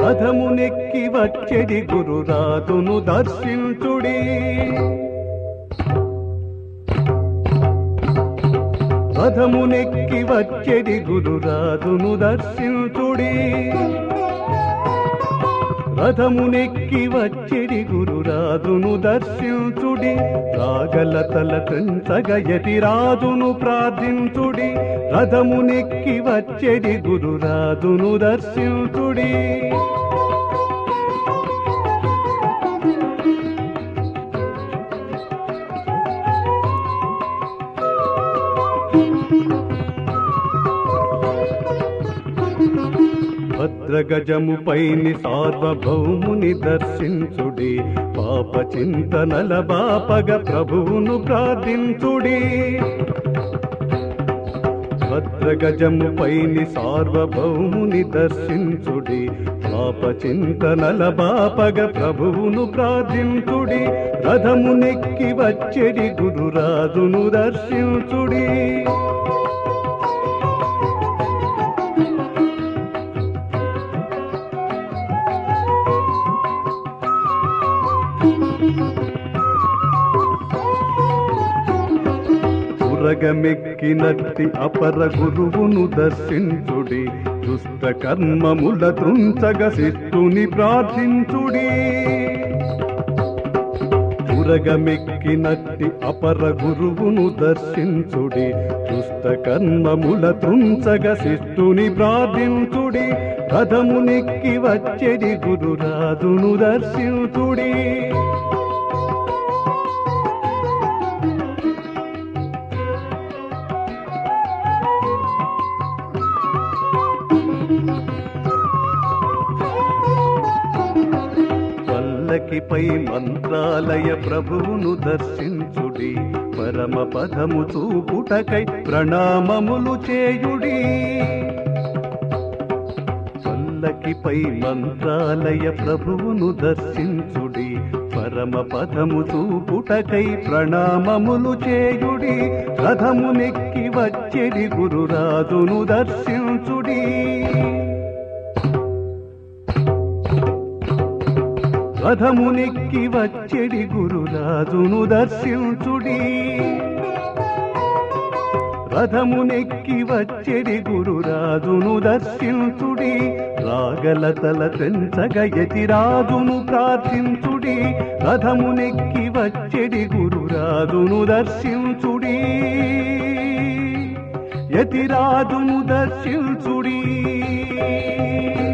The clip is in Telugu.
రథమునెక్కి వచ్చెడి గురురాజును దర్శించుడి రథమునెక్కి వచ్చెడి గురురాజును దర్శించుడి రథమునెక్కి వచ్చెడి గురురాజును దర్శించుడి రాగలతల తెంచగయతి రాజును ప్రార్థించుడి రథమునెక్కి వచ్చెడి గురురాజును దర్శించుడి భద్రగజముపైని సార్వభౌముని దర్శించుడి పాప చింతనల బాపగ ప్రభువును ప్రార్థించుడి భద్రగజముపైని సార్వభౌముని దర్శించుడి పాప చింతనల బాపగ ప్రభువును ప్రార్థించుడి రథమునెక్కి వచ్చెడి గురురాజును దర్శించుడి పురగమెక్కినట్టి అపర గురువును దర్శించుడి దుష్ట కర్మముల త్రుంచగ శిష్టుని ప్రార్థించుడి పురగమెక్కినట్టి అపర గురువును దర్శించుడి దుష్ట కర్మముల త్రుంచగ శిష్టుని ప్రార్థించుడి రథమునెక్కి వచ్చెడి గురురాజును దర్శించుడి పల్లకిపై మంత్రాలయ ప్రభువును దర్శించుడి పరమ పదము చూపుటకై ప్రణామములు చేయుడి పల్లకిపై మంత్రాలయ ప్రభువును దర్శించుడి పరమ పదము చూపుటకై ప్రణామములు చేయుడి రథమునెక్కి వచ్చెడి గురురాజును దర్శించుడి రథమునెక్కి వచ్చెడి గురురాజును దర్శించుడి రథమునెక్కి వచ్చెడి గురురాజును దర్శించుడి రాగలతల తెంచగయతి రాజును ప్రార్థించుడి రథమునెక్కి వచ్చెడి గురురాజును దర్శించుడి యతిరాజును దర్శించుడి